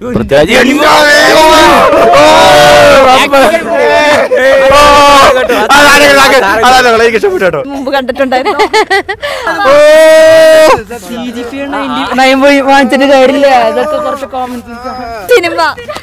പൃഥ്വിരാജ് എനിക്ക് ഇഷ്ടപ്പെട്ടു കേട്ടോ മുമ്പ് കണ്ടിട്ടുണ്ടായിരുന്നു നയം പോയി വാങ്ങിച്ചിട്ട് കാര്യമില്ല അതൊക്കെ കുറച്ച് കോമൺ സിനിമ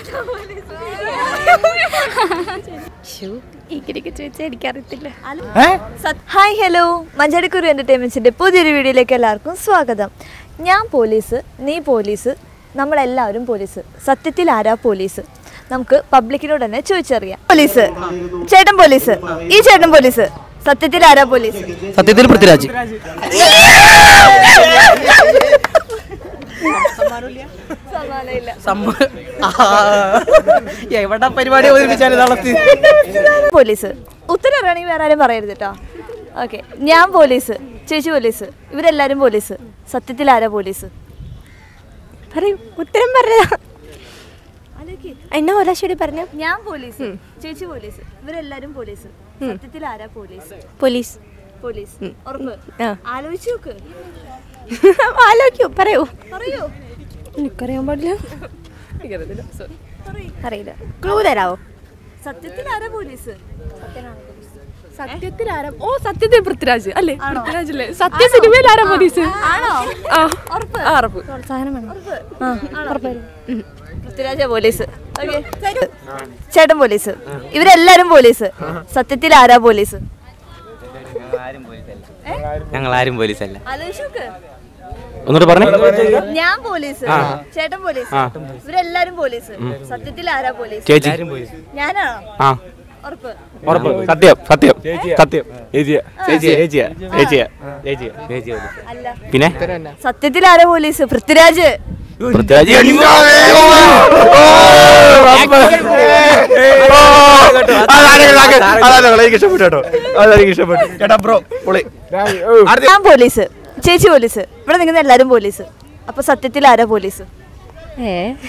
ഇങ്ങനെയൊക്കെ ചോദിച്ചാൽ എനിക്കറിയത്തില്ല ഹായ് ഹലോ മഞ്ചാടിക്കുരു എൻ്റർടൈൻമെൻറ്റ്സിൻ്റെ പുതിയൊരു വീഡിയോയിലേക്ക് എല്ലാവർക്കും സ്വാഗതം ഞാൻ പോലീസ് നീ പോലീസ് നമ്മളെല്ലാവരും പോലീസ് സത്യത്തിൽ ആരാ പോലീസ് നമുക്ക് പബ്ലിക്കിനോട് തന്നെ ചോദിച്ചറിയാം പോലീസ് ചേട്ടൻ പോലീസ് ഈ ചേട്ടൻ പോലീസ് സത്യത്തിൽ ആരാ പോലീസ് സത്യത്തിൽ പൃഥ്വിരാജ് എവിടെ പരിപാടി അവതരിപ്പിച്ചാലും നാളെ പോലീസ് ഉത്തരം അറിയണമെങ്കിൽ വേറെ ആരും പറയരുത് കേട്ടോ ഓക്കെ ഞാൻ പോലീസ് ചേച്ചി പോലീസ് ഇവരെല്ലാവരും പോലീസ് സത്യത്തിൽ ആരാ പോലീസ് പറയൂ ഉത്തരം പറഞ്ഞതാ എന്നാ ഒരാശോടി പറഞ്ഞ ഞാൻ പോലീസ് ചേച്ചി പോലീസ് ഇവരെല്ലാരും പോലീസ് സത്യത്തിൽ ആരാ പോലീസ് പോലീസ് പോലീസ് ഉറപ്പ് ആ. ആലോചിച്ച് നോക്ക് ആലോചിക്കൂ പറയൂ പറയൂ എനിക്കറിയാൻ പാടില്ല അറിയില്ല ക്ലൂ തരാവോ സത്യത്തിൽ ആരാ പോലീസ് സത്യത്തിൽ ആരാ ഓ സത്യത്തിൽ പൃഥ്വിരാജ് അല്ലേ പൃഥ്വിരാജ് അല്ലേ സത്യ സിനിമയിൽ ആരാ പോലീസ് ആണോ ആ ഉറപ്പ് ആ, ഉറപ്പ് പ്രോത്സാഹനം വേണം പൃഥ്വിരാജ പോലീസ് ഓക്കെ ചേട്ടൻ പോലീസ് ഇവരെല്ലാരും പോലീസ് സത്യത്തിൽ ആരാ പോലീസ് ഞങ്ങൾ ആരും പോലീസല്ല ആലോചിച്ച് നോക്ക് ഒന്നുകൂടെ പറഞ്ഞു ഞാൻ പോലീസ് ചേട്ടൻ പോലീസ് ഇവരെല്ലാരും പോലീസ് സത്യത്തിൽ ആരാ പോലീസ് ചേച്ചി ഞാനാണോ ആ ഉറപ്പ് ഉറപ്പ് സത്യം സത്യം സത്യം ചേച്ചിയാ ചേച്ചിയാ ചേച്ചിയാ ചേച്ചിയാ ചേച്ചിയാ ചേച്ചിയാ അല്ല പിന്നെ സത്യത്തിൽ ആരാ പോലീസ് പൃഥ്വിരാജ് പൃഥ്വിരാജ് എനിക്ക് ഇഷ്ടപ്പെട്ടു കേട്ടോ അതെനിക്ക് ഇഷ്ടപ്പെട്ടു ചേട്ടാ ബ്രോ പൊളി ഞാൻ പോലീസ് ചേച്ചി പോലീസ് ഇവിടെ നിൽക്കുന്ന എല്ലാരും പോലീസ് അപ്പൊ സത്യത്തിൽ ആരാ പോലീസ് ഏ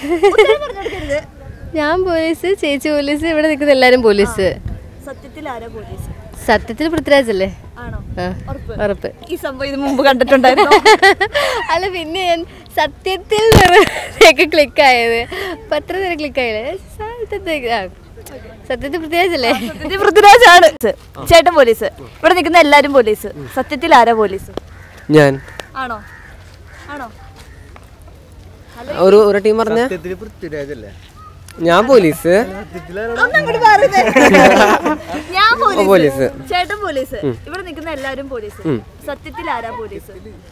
ഞാൻ പോലീസ് ചേച്ചി പോലീസ് ഇവിടെ നിൽക്കുന്ന എല്ലാരും പോലീസ് സത്യത്തിൽ ആരാ പോലീസ് സത്യത്തിൽ പൃഥ്വിരാജ് അല്ലേ ആണോ ആ, ഉറപ്പ് ഉറപ്പ് ഈ സംഭവം ഇത് മുമ്പ് കണ്ടിട്ടുണ്ടായിരുന്നു അല്ല പിന്നെ ഞാൻ സത്യത്തിൽ ഒക്കെ ക്ലിക്ക് ആയത് പത്ര നേരം ക്ലിക്ക് ആയത് സത്യത്തിൽ ആ. സത്യത്തിൽ പൃഥ്വിരാജ് അല്ലേ സത്യത്തിൽ പൃഥ്വിരാജാണ് ചേട്ടൻ പോലീസ് ഇവിടെ നിൽക്കുന്ന എല്ലാരും പോലീസ് സത്യത്തിൽ ആരാ പോലീസ് ഞാൻ ആണോ ആണോ ഒരു ഒരു ടീം പറഞ്ഞ ഞാൻ പോലീസ് ഒന്നങ്ങോട്ട് മാറുന്നേ. ഞാൻ പോലീസ് പോലീസ്. ചേട്ടൻ പോലീസ് ഇവിടെ നിൽക്കുന്ന എല്ലാരും പോലീസ് സത്യത്തിൽ ആരാ പോലീസ്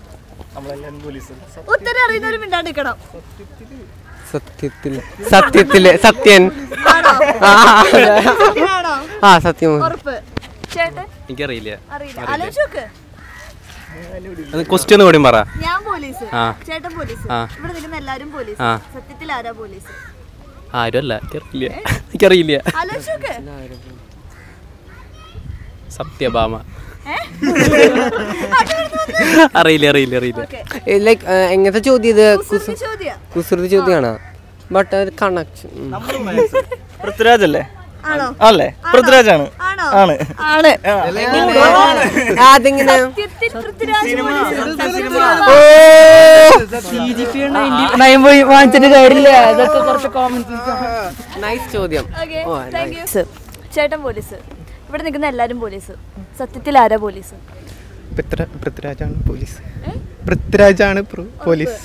ഉത്തരം അറിയുന്നവരും മിണ്ടാണ്ട് നിൽക്കണം സത്യത്തിൽ സത്യത്തില് സത്യൻ ആണോ ആ, സത്യനാണോ ആ സത്യം ഉറപ്പ് ചേട്ടൻ എനിക്കറിയില്ല അറിയില്ല ആലോചിച്ച് നോക്ക് ക്വസ്റ്റ്യൻ കൂടി പറ ഞാൻ പോലീസ് ആ. ചേട്ടൻ പോലീസ് ആ. ഇവിടെ നിൽക്കുന്ന എല്ലാരും പോലീസ് ആ. സത്യത്തിൽ ആരാ പോലീസ് ആരും അല്ല എനിക്കറിയില്ല എനിക്കറിയില്ല ആലോചിച്ച് നോക്ക് സത്യഭാമ അറിയില്ല അറിയില്ല അറിയില്ല ഓക്കെ ലൈക്ക് എങ്ങനത്തെ ചോദ്യം ഇത് കുസൃ- ചോദ്യം കുസൃതി ചോദ്യമാണ് ബട്ട് കണക്ഷൻ പൃഥ്വിരാജ് അല്ലേ ആണോ അല്ലേ പൃഥ്വിരാജാണ് ആണോ ആണ് ആണ് അതിങ്ങനെ സത്യത്തിൽ പൃഥ്വിരാജ് പോലീസ് നയം പോയി വാങ്ങിച്ചിട്ട് കാര്യമില്ല അതൊക്കെ കുറച്ച് കോമൺ നൈസ് ചോദ്യം Okay, ഓ, thank you. ചേട്ടൻ പോലീസ് ഇവിടെ നിൽക്കുന്ന എല്ലാരും പോലീസ് സത്യത്തിൽ ആരാ പോലീസ് പൃഥ്വിരാജാണ് പോലീസ് പൃഥ്വിരാജാണ് പോലീസ്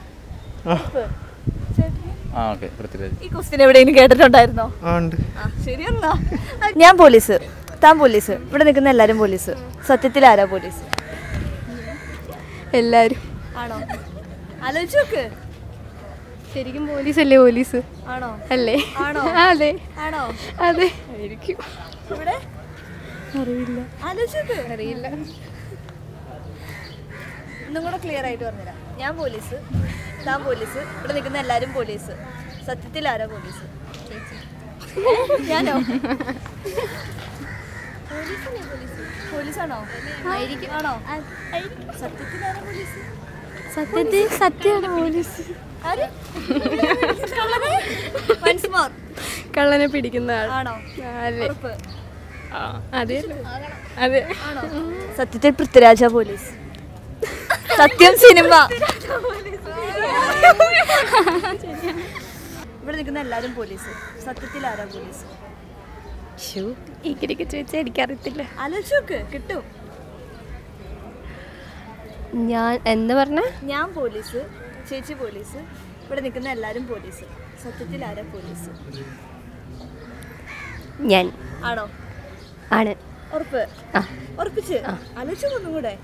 ആ ഓക്കെ പൃഥ്വിരാജ് ഈ ക്വസ്റ്റ്യൻ എവിടെയെങ്കിലും കേട്ടിട്ടുണ്ടായിരുന്നോ ആ ഉണ്ട് ആ, ശരി എന്നാ ഞാൻ പോലീസ് താൻ പോലീസ് ഇവിടെ നിൽക്കുന്ന എല്ലാരും പോലീസ് സത്യത്തിൽ ആരാ പോലീസ് എല്ലാരും ആണോ ആലോചിച്ച് നോക്ക് ശരിക്കും പോലീസ് അല്ലേ പോലീസ് ആണോ അല്ലേ ആണോ? അതെ ആണോ അതെ ആയിരിക്കും ഇവിടെ അറിയില്ല ആലോചിച്ച് നോക്ക് അറിയില്ല ഒന്നും കൂടെ ക്ലിയർ ആയിട്ട് പറഞ്ഞുതരാം ഞാൻ പോലീസ് താൻ പോലീസ് ഇവിടെ നിൽക്കുന്ന എല്ലാരും പോലീസ് സത്യത്തിൽ ആരാ പോലീസ് ഞാനോ പോലീസല്ലേ പോലീസ്? പോലീസാണോ ആണോ സത്യത്തിൽ ആരാ പോലീസ് സത്യത്തിൽ സത്യമാണ് പോലീസ് ആര്? കള്ളനെ? Once more. കള്ളനെ പിടിക്കുന്ന ആൾ ആണോ അല്ലേ ഉറപ്പ്. അതെ അതെ ആണോ സത്യത്തിൽ പൃഥ്വിരാജ പോലീസ് സത്യം സിനിമ ഇവിടെ നിൽക്കുന്ന എല്ലാവരും പോലീസ് സത്യത്തിൽ ആരാ പോലീസ് ഷൂ ഇങ്ങനെയൊക്കെ ചോദിച്ചാൽ എനിക്കറിയത്തില്ല ആലോചിച്ച് നോക്ക് കിട്ടും ഞാൻ എന്താ പറഞ്ഞ ഞാൻ പോലീസ് ചേച്ചി പോലീസ് ഇവിടെ നിൽക്കുന്ന എല്ലാവരും പോലീസ് സത്യത്തിൽ ആരാ പോലീസ് ഞാൻ ആണോ ആണ് ഉറപ്പ് ആ. ഉറപ്പിച്ച് ആലോചിച്ച് ഒന്നും കൂടെ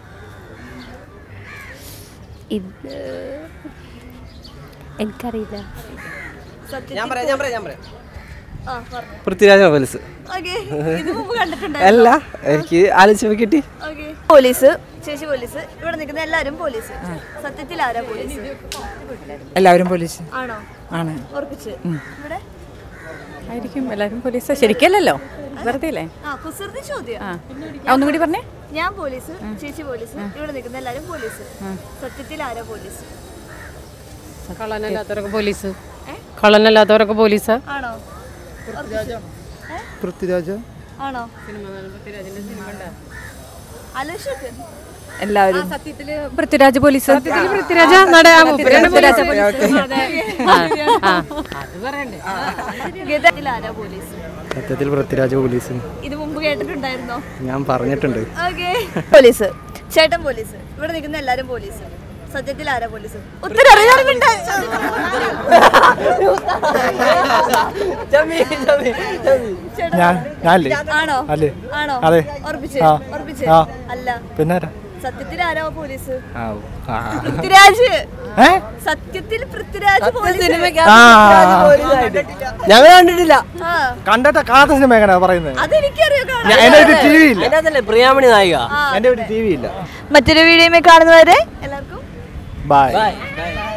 ഇത് എനിക്കറിയില്ല സത്യത്തിൽ ആ പറഞ്ഞു പൃഥ്വിരാജ പോലീസ് ഓക്കെ ഇത് മുമ്പ് കണ്ടിട്ടുണ്ടോ അല്ല എനിക്ക് ആലോചിച്ചപ്പോ കിട്ടി ഓക്കെ പോലീസ് ചേച്ചി പോലീസ് ഇവിടെ നിൽക്കുന്ന എല്ലാവരും പോലീസ് സത്യത്തിൽ ആരാ പോലീസ് എല്ലാവരും പോലീസ് ആണോ ആണ് ഉറപ്പിച്ച് ഇവിടെ ആയിരിക്കും എല്ലാവരും പോലീസ് ശരിക്കല്ലല്ലോ വെറുതെ അല്ലേ ആ കുസൃതി ചോദ്യം ആ ഒന്നും കൂടി പറഞ്ഞേ ഞാൻ പോലീസ് ചേച്ചി പോലീസ് ഇവിടെ നിൽക്കുന്ന എല്ലാവരും പോലീസ് സത്യത്തിൽ ആരാ പോലീസ് കള്ളനല്ലാത്തവരൊക്കെ പോലീസ് കള്ളനല്ലാത്തവരൊക്കെ പോലീസാ ആണോ പൃഥ്വിരാജ ആണോ ആലോചിച്ച് നോക്ക് എല്ലാവരും സത്യത്തില് പൃഥ്വിരാജ് പോലീസ് സത്യത്തില് പൃഥ്വിരാജ നട അത് പറയണ്ടേ ഗതത്തിൽ ആരാ പോലീസ് സത്യത്തിൽ പൃഥ്വിരാജ പോലീസ് ഇത് മുമ്പ് കേട്ടിട്ടുണ്ടായിരുന്നോ ഞാൻ പറഞ്ഞിട്ടുണ്ട് ഓക്കെ പോലീസ് ചേട്ടൻ പോലീസ് ഇവിടെ നിൽക്കുന്ന എല്ലാരും പോലീസ് സത്യത്തിൽ ആരാ പോലീസ് ഉത്തരം അറിയാറുണ്ട് ഞാൻ ഞാനല്ലേ ആണോ അല്ലേ ആണോ അതെ. ഉറപ്പിച്ച് ആ. ഉറപ്പിച്ച് ആ. അല്ല പിന്നെ ആരാ? സത്യത്തിൽ ആരാ പോലീസ് ആ, ആ. പൃഥ്വിരാജ് ഏ? സത്യത്തിൽ പൃഥ്വിരാജ് പോലീസ് ആ, ഞങ്ങൾ കണ്ടിട്ടില്ല ആ കണ്ടിട്ട് കാണാത്ത സിനിമ എങ്ങനെയാ പറയുന്നത് അതെനിക്കറിയാം കാണാൻ. ഞാൻ- എന്റെ വീട്ടിൽ ടി വി ഇല്ല അതിനകത്തല്ലേ പ്രിയാമണി നായിക ആ. എന്റെ വീട്ടിൽ ടി വി ഇല്ല മറ്റൊരു വീഡിയോയിൽ കാണുന്നവരെ എല്ലാവർക്കും ബൈ ബൈ